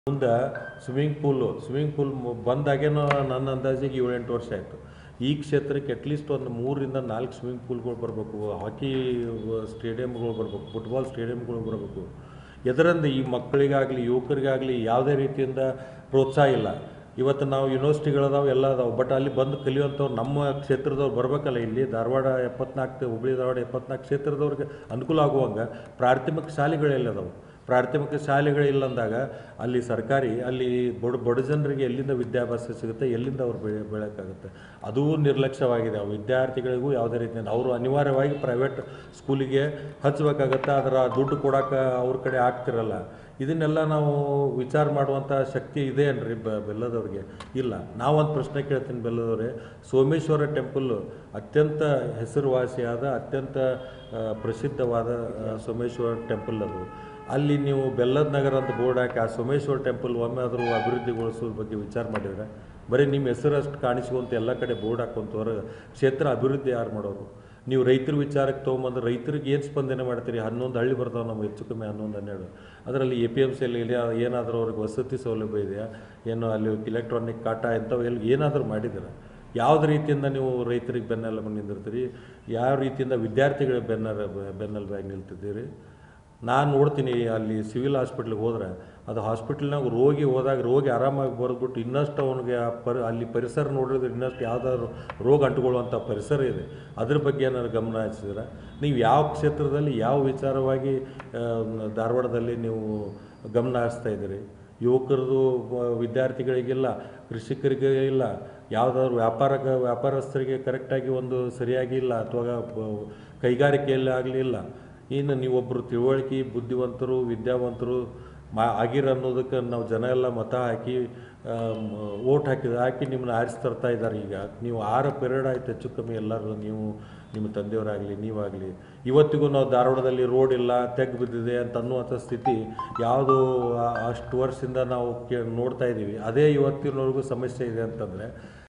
ಮುಂದೆ swimming pool swimming pool ಬಂದಾಗೇನೋ ನನ್ನ ಅಂದಾಜಿಗೆ ಏಳೆಂಟು ವರ್ಷ ಆಯಿತು ಈ ಕ್ಷೇತ್ರಕ್ಕೆ ಅಟ್ಲೀಸ್ಟ್ ಒಂದು ಮೂರರಿಂದ ನಾಲ್ಕು ಸ್ವಿಮ್ಮಿಂಗ್ ಪೂಲ್ಗಳು ಬರಬೇಕು ಹಾಕಿ ಸ್ಟೇಡಿಯಮ್ಗಳು ಬರಬೇಕು ಫುಟ್ಬಾಲ್ ಸ್ಟೇಡಿಯಮ್ಗಳು ಬರಬೇಕು ಇದರಿಂದ ಈ ಮಕ್ಕಳಿಗಾಗಲಿ ಯುವಕರಿಗಾಗಲಿ ಯಾವುದೇ ರೀತಿಯಿಂದ ಪ್ರೋತ್ಸಾಹ ಇಲ್ಲ ಇವತ್ತು ನಾವು ಯೂನಿವರ್ಸಿಟಿಗಳದಾವೆ ಎಲ್ಲ ಅದಾವೆ ಬಟ್ ಅಲ್ಲಿ ಬಂದು ಕಲಿಯುವಂಥವ್ರು ನಮ್ಮ ಕ್ಷೇತ್ರದವ್ರು ಬರಬೇಕಲ್ಲ ಇಲ್ಲಿ ಧಾರವಾಡ ಎಪ್ಪತ್ನಾಲ್ಕು ಹುಬ್ಳಿ ಧಾರವಾಡ ಎಪ್ಪತ್ನಾಲ್ಕು ಕ್ಷೇತ್ರದವ್ರಿಗೆ ಅನುಕೂಲ ಆಗುವಂಗೆ ಪ್ರಾಥಮಿಕ ಶಾಲೆಗಳೆಲ್ಲದಾವೆ ಪ್ರಾಥಮಿಕ ಶಾಲೆಗಳಿಲ್ಲ ಅಂದಾಗ ಅಲ್ಲಿ ಸರ್ಕಾರಿ ಅಲ್ಲಿ ಬಡ ಬಡ ಜನರಿಗೆ ಎಲ್ಲಿಂದ ವಿದ್ಯಾಭ್ಯಾಸ ಸಿಗುತ್ತೆ ಎಲ್ಲಿಂದ ಅವ್ರು ಬೆಳೆ ಬೆಳೆಯೋಕ್ಕಾಗುತ್ತೆ ಅದೂ ನಿರ್ಲಕ್ಷ್ಯವಾಗಿದೆ ಆ ವಿದ್ಯಾರ್ಥಿಗಳಿಗೂ ಯಾವುದೇ ರೀತಿಯಿಂದ ಅವರು ಅನಿವಾರ್ಯವಾಗಿ ಪ್ರೈವೇಟ್ ಸ್ಕೂಲಿಗೆ ಹಚ್ಚಬೇಕಾಗತ್ತೆ ಅದರ ದುಡ್ಡು ಕೊಡೋಕೆ ಅವ್ರ ಕಡೆ ಆಗ್ತಿರಲ್ಲ ಇದನ್ನೆಲ್ಲ ನಾವು ವಿಚಾರ ಮಾಡುವಂಥ ಶಕ್ತಿ ಇದೆ ಅನ್ರಿ ಬ ಬೆಲ್ಲದವ್ರಿಗೆ ಇಲ್ಲ ನಾವೊಂದು ಪ್ರಶ್ನೆ ಕೇಳ್ತೀನಿ ಬೆಲ್ಲದವ್ರೆ ಸೋಮೇಶ್ವರ ಟೆಂಪಲ್ಲು ಅತ್ಯಂತ ಹೆಸರುವಾಸಿಯಾದ ಅತ್ಯಂತ ಆ, ಪ್ರಸಿದ್ಧವಾದ ಆ, ಸೋಮೇಶ್ವರ ಟೆಂಪಲ್ ಅದು ಅಲ್ಲಿ ನೀವು ಬೆಲ್ಲದ ನಗರ ಅಂತ ಬೋರ್ಡ್ ಹಾಕಿ ಆ ಸೋಮೇಶ್ವರ ಟೆಂಪಲ್ ಒಮ್ಮೆ ಆದರೂ ಅಭಿವೃದ್ಧಿಗೊಳಿಸೋ ಬಗ್ಗೆ ವಿಚಾರ ಮಾಡಿದ್ರೆ ಬರೀ ನಿಮ್ಮ ಹೆಸರಷ್ಟು ಕಾಣಿಸ್ಕೊಂತ ಎಲ್ಲ ಕಡೆ ಬೋರ್ಡ್ ಹಾಕೊಂತ ಹೊರಗೆ ಕ್ಷೇತ್ರ ಅಭಿವೃದ್ಧಿ ಯಾರು ಮಾಡೋರು ನೀವು ರೈತರ ವಿಚಾರಕ್ಕೆ ತೊಗೊಂಬಂದ್ರೆ ರೈತರಿಗೆ ಏನು ಸ್ಪಂದನೆ ಮಾಡ್ತೀರಿ ಹನ್ನೊಂದು ಹಳ್ಳಿ ಬರ್ತಾವೆ ನಮ್ಗೆ ಹೆಚ್ಚು ಕಮ್ಮಿ ಹನ್ನೊಂದು ಹನ್ನೆರಡು ಅದರಲ್ಲಿ ಎ ಪಿ ಎಮ್ ಸಿಯಲ್ಲಿ ಏನಾದರೂ ಅವ್ರಿಗೆ ವಸತಿ ಸೌಲಭ್ಯ ಇದೆಯಾ ಏನು ಅಲ್ಲಿ ಇಲೆಕ್ಟ್ರಾನಿಕ್ ಕಾಟ ಇಂಥವು ಎಲ್ಲಿ ಏನಾದರೂ ಮಾಡಿದ್ದೀರಾ ಯಾವ್ದು ರೀತಿಯಿಂದ ನೀವು ರೈತರಿಗೆ ಬೆನ್ನೆಲುಬು ನಿಂದಿರ್ತೀರಿ ಯಾವ ರೀತಿಯಿಂದ ವಿದ್ಯಾರ್ಥಿಗಳಿಗೆ ಬೆನ್ನರ ಬೆನ್ನೆಲುಬಾಗಿ ನಿಲ್ತಿದ್ದೀರಿ ನಾನು ನೋಡ್ತೀನಿ ಅಲ್ಲಿ ಸಿವಿಲ್ ಹಾಸ್ಪಿಟ್ಲಿಗೆ ಹೋದ್ರೆ ಅದು ಹಾಸ್ಪಿಟ್ಲ್ನಾಗ ರೋಗಿ ಹೋದಾಗ ರೋಗಿ ಆರಾಮಾಗಿ ಬರೆದ್ಬಿಟ್ಟು ಇನ್ನಷ್ಟು ಅವನಿಗೆ ಆ ಪರಿ ಅಲ್ಲಿ ಪರಿಸರ ನೋಡಿದ್ರೆ ಇನ್ನಷ್ಟು ಯಾವ್ದಾದ್ರು ರೋಗ ಅಂಟುಕೊಳ್ಳುವಂಥ ಪರಿಸರ ಇದೆ ಅದ್ರ ಬಗ್ಗೆ ಏನಾದ್ರು ಗಮನ ಹರಿಸಿದ್ರೆ ನೀವು ಯಾವ ಕ್ಷೇತ್ರದಲ್ಲಿ ಯಾವ ವಿಚಾರವಾಗಿ ಆ, ಧಾರವಾಡದಲ್ಲಿ ನೀವು ಗಮನ ಹರಿಸ್ತಾ ಇದ್ದೀರಿ ಯುವಕರದು ವ- ವಿದ್ಯಾರ್ಥಿಗಳಿಗಿಲ್ಲ ಕೃಷಿಕರಿಗೆ ಇಲ್ಲ ಯಾವುದಾದ್ರು ವ್ಯಾಪಾರ ವ್ಯಾಪಾರಸ್ಥರಿಗೆ ಕರೆಕ್ಟಾಗಿ ಒಂದು ಸರಿಯಾಗಿ ಇಲ್ಲ ಅಥವಾ ಬ- ಕೈಗಾರಿಕೆಯಲ್ಲಿ ಆಗಲಿಲ್ಲ ಇನ್ನು ನೀವೊಬ್ಬರು ತಿಳುವಳಿಕೆ ಬುದ್ಧಿವಂತರು ವಿದ್ಯಾವಂತರು ಮಾ ಆಗಿರ ಅನ್ನೋದಕ್ಕೆ ನಾವು ಜನ ಎಲ್ಲ ಮತ ಹಾಕಿ ಓಟ್ ಹಾಕಿದ ಹಾಕಿ ನಿಮ್ಮನ್ನ ಆರಿಸಿ ತರ್ತಾ ಇದ್ದಾರೆ ಈಗ ನೀವು ಆರು ಪೀರಿಯಡ್ ಆಯ್ತು ಹೆಚ್ಚು ಕಮ್ಮಿ ಎಲ್ಲರೂ ನೀವು ನಿಮ್ಮ ತಂದೆಯವರಾಗಲಿ ನೀವಾಗಲಿ ಇವತ್ತಿಗೂ ನಾವು ಧಾರವಾಡದಲ್ಲಿ ರೋಡ್ ಇಲ್ಲ ತೆಗ್ ಬಿದ್ದಿದೆ ಅಂತ ಅನ್ನುವಂಥ ಸ್ಥಿತಿ ಯಾವುದು ಅಷ್ಟು ವರ್ಷದಿಂದ ನಾವು ಕೇ ನೋಡ್ತಾ ಇದ್ದೀವಿ ಅದೇ ಇವತ್ತಿನವರೆಗೂ ಸಮಸ್ಯೆ ಇದೆ ಅಂತಂದರೆ